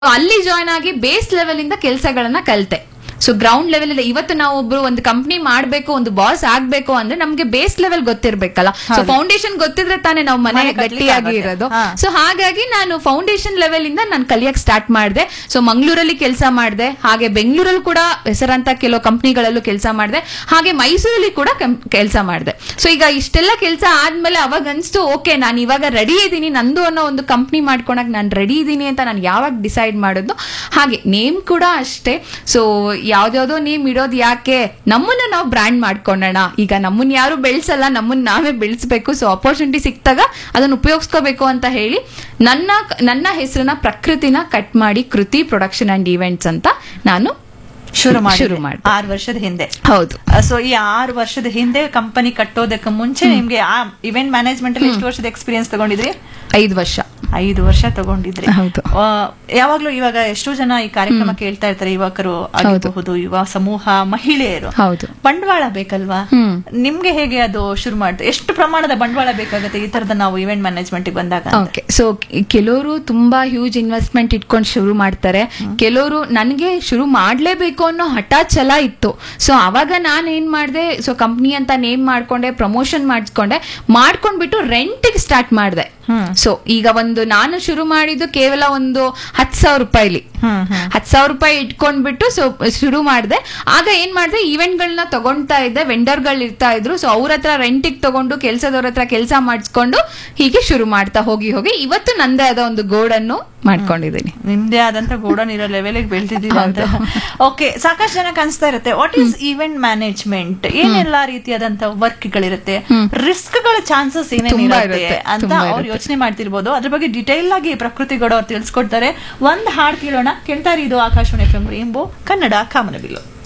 ಅಲ್ಲಿ ಜಾಯ್ನ್ ಆಗಿ base level ಇಂದ ಕೆಲಸಗಳನ್ನ ಕಲಿತೆ ಸೊ ಗ್ರೌಂಡ್ ಲೆವೆಲ್ ಇವತ್ತು ನಾವು ಒಬ್ರು ಒಂದು ಕಂಪ್ನಿ ಮಾಡ್ಬೇಕು ಒಂದು ಬಾಸ್ ಆಗ್ಬೇಕು ಅಂದ್ರೆ ನಮ್ಗೆ ಬೇಸ್ ಲೆವೆಲ್ ಗೊತ್ತಿರ್ಬೇಕಲ್ಲ ಸೊ ಫೌಂಡೇಶನ್ ಗೊತ್ತಿದ್ರೆ ತಾನೇ ನಾವು ಮನೆ ಮನೆ ಕಟ್ಲಿಕ್ಕೆ ಗಟ್ಟಿಯಾಗಿ ಆಗುತ್ತೆ. ಇರೋದು ಹಾ. ಸೊ ಹಾಗಾಗಿ ನಾನು ಫೌಂಡೇಶನ್ ಲೆವೆಲ್ ಇಂದ ನಾನು ಕಲಿಯಕ್ ಸ್ಟಾರ್ಟ್ ಮಾಡಿದೆ ಸೊ ಮಂಗಳೂರಲ್ಲಿ ಕೆಲಸ ಮಾಡಿದೆ ಹಾಗೆ ಬೆಂಗಳೂರಲ್ಲಿ ಕೂಡ ಹೆಸರಂತ ಕೆಲವು ಕಂಪ್ನಿಗಳಲ್ಲೂ ಕೆಲಸ ಮಾಡಿದೆ ಹಾಗೆ ಮೈಸೂರಲ್ಲಿ ಕೂಡ ಕೆಲಸ ಮಾಡಿದೆ ಸೊ ಈಗ ಇಷ್ಟೆಲ್ಲ ಕೆಲಸ ಆದ್ಮೇಲೆ ಅವಾಗ ಅನ್ಸ್ತು ಓಕೆ ನಾನು ಇವಾಗ ರೆಡಿ ಇದ್ದೀನಿ ನಂದು ಅನ್ನೋ ಒಂದು ಕಂಪ್ನಿ ಮಾಡ್ಕೊಳಕ್ ನಾನು ರೆಡಿ ಇದ್ದೀನಿ ಅಂತ ನಾನು ಯಾವಾಗ ಡಿಸೈಡ್ ಮಾಡೋದು ಹಾಗೆ ನೇಮ್ ಕೂಡ ಅಷ್ಟೇ ಸೊ ಯಾವ್ದ್ಯಾವ್ದೋ ನೇಮ್ ಇಡೋದು ಯಾಕೆ ನಮ್ಮನ್ನ ನಾವು ಬ್ರ್ಯಾಂಡ್ ಮಾಡ್ಕೊಳ್ಳೋಣ ಈಗ ನಮ್ಮನ್ನ ಯಾರು ಬೆಳೆಸಲ್ಲ ನಮ್ಮನ್ನ ನಾವೇ ಬೆಳೆಸ್ಬೇಕು ಸೊ ಅಪರ್ಚುನಿಟಿ ಸಿಕ್ತಾಗ ಅದನ್ನ ಉಪಯೋಗಿಸ್ಕೋಬೇಕು ಅಂತ ಹೇಳಿ ನನ್ನ ನನ್ನ ಹೆಸರನ್ನ ಪ್ರಕೃತಿನ ಕಟ್ ಮಾಡಿ ಕೃತಿ ಪ್ರೊಡಕ್ಷನ್ ಅಂಡ್ ಈವೆಂಟ್ಸ್ ಅಂತ ನಾನು ಶುರು ಮಾಡಿ ಶುರು ಮಾಡ್ದೆ. ಆರು ವರ್ಷದ ಹಿಂದೆ ಹೌದು ಸೊ ಈ ಆರು ವರ್ಷದ ಹಿಂದೆ ಕಂಪನಿ ಕಟ್ಟೋದಕ್ಕೆ ಮುಂಚೆ ನಿಮ್ಗೆ ಆ ಇವೆಂಟ್ ಮ್ಯಾನೇಜ್ಮೆಂಟ್ ಅಲ್ಲಿ ಎಷ್ಟು ವರ್ಷದ ಎಕ್ಸ್ಪೀರಿಯನ್ಸ್ ತಗೊಂಡಿದ್ರಿ ಐದು ವರ್ಷ ಐದು ವರ್ಷ ತಗೊಂಡಿದ್ರಿ ಹೌದು. ಆ, ಯಾವಾಗ್ಲೂ ಇವಾಗ ಎಷ್ಟೋ ಜನ ಈ ಕಾರ್ಯಕ್ರಮ ಕೇಳ್ತಾ ಇರ್ತಾರೆ ಯುವಕರು ಆಗಿರಬಹುದು ಯುವ ಸಮೂಹ ಮಹಿಳೆಯರು ಹೌದು ಬಂಡವಾಳ ಬೇಕಲ್ವಾ ಹ್ಮ್. ನಿಮ್ಗೆ ಹೇಗೆ ಅದು ಶುರು ಮಾಡ್ತು ಎಷ್ಟು ಪ್ರಮಾಣದ ಬಂಡವಾಳ ಬೇಕಾಗುತ್ತೆ ಈ ತರದ ನಾವು ಇವೆಂಟ್ ಮ್ಯಾನೇಜ್ಮೆಂಟ್ ಬಂದಾಗ ಅಂತ? ಓಕೆ ಸೊ ಕೆಲವರು ತುಂಬಾ ಹ್ಯೂಜ್ ಇನ್ವೆಸ್ಟ್ಮೆಂಟ್ ಇಟ್ಕೊಂಡು ಶುರು ಮಾಡ್ತಾರೆ ಕೆಲವರು ನನಗೆ ಶುರು ಮಾಡ್ಲೇಬೇಕು ಅನ್ನೋ ಹಠ ಛಲ ಇತ್ತು ಸೊ ಅವಾಗ ನಾನು ಏನ್ ಮಾಡಿದೆ ಸೊ ಕಂಪ್ನಿ ಅಂತ ನೇಮ್ ಮಾಡ್ಕೊಂಡೆ ಪ್ರಮೋಷನ್ ಮಾಡಿಸ್ಕೊಂಡೆ ಮಾಡ್ಕೊಂಡ್ಬಿಟ್ಟು ರೆಂಟಿಗೆ ಸ್ಟಾರ್ಟ್ ಮಾಡಿದೆ ಸೊ ಈಗ ಒಂದು ನಾನು ಶುರು ಮಾಡಿದ್ದು ಕೇವಲ ಒಂದು ಹತ್ತು ಸಾವಿರ ರೂಪಾಯಿಲಿ ಹ್ಮ್ ಹ್ಮ್ ಹತ್ತು ಸಾವಿರ ರೂಪಾಯಿ ಇಟ್ಕೊಂಡ್ಬಿಟ್ಟು ಸೊ ಶುರು ಮಾಡಿದೆ ಆಗ ಏನ್ ಮಾಡಿದೆ ಇವೆಂಟ್ಗಳನ್ನ ತಗೊಂತಾ ಇದ್ದೆ ವೆಂಡರ್ಗಳು ಇರ್ತಾ ಇದ್ರು ಸೊ ಅವ್ರ ಹತ್ರ ರೆಂಟಿಗೆ ತಗೊಂಡು ಕೆಲಸದವ್ರ ಹತ್ರ ಕೆಲಸ ಮಾಡಿಸ್ಕೊಂಡು ಹೀಗೆ ಶುರು ಮಾಡ್ತಾ ಹೋಗಿ ಹೋಗಿ ಇವತ್ತು ನಂದೇ ಆದ ಒಂದು ಗೋಡನ್ನು ಮಾಡ್ಕೊಂಡಿದ್ದೀನಿ ನಿಮ್ದೇ ಆದಂತ ಗೋಡನ್ ಇರೋ ಲೆವೆಲ್ ಬೆಳೆದಿದ್ದೀವಿ ಅಂತ ಓಕೆ ಸಾಕಷ್ಟು ಜನಕ್ಕೆ ಅನ್ಸ್ತಾ ಇರುತ್ತೆ ವಾಟ್ ಈಸ್ ಇವೆಂಟ್ ಮ್ಯಾನೇಜ್ಮೆಂಟ್ ಏನೆಲ್ಲ ರೀತಿಯಾದಂತ ವರ್ಕ್ ಗಳಿರುತ್ತೆ ರಿಸ್ಕ್ ಗಳ ಚಾನ್ಸಸ್ ಏನೇನ್ ತುಂಬಾ ಇರುತ್ತೆ ಇರುತ್ತೆ, ಅಂತ ತುಂಬಾ ಅವ್ರು ಇರುತ್ತೆ. ಯೋಚನೆ ಮಾಡ್ತಿರ್ಬೋದು ಅದ್ರ ಬಗ್ಗೆ ಡಿಟೈಲ್ ಆಗಿ ಪ್ರಕೃತಿ ಗೌಡ ಅವ್ರು ತಿಳಿಸ್ಕೊಡ್ತಾರೆ ಒಂದ್ ಹಾಡ್ ಕೇಳೋಣ ಕೇಳ್ತಾ ಇರಿ ಇದು ಆಕಾಶವಾಣಿ ಎಫ್ ಎಂ ಕನ್ನಡ ಕಾಮನಬಿಲ್ಲು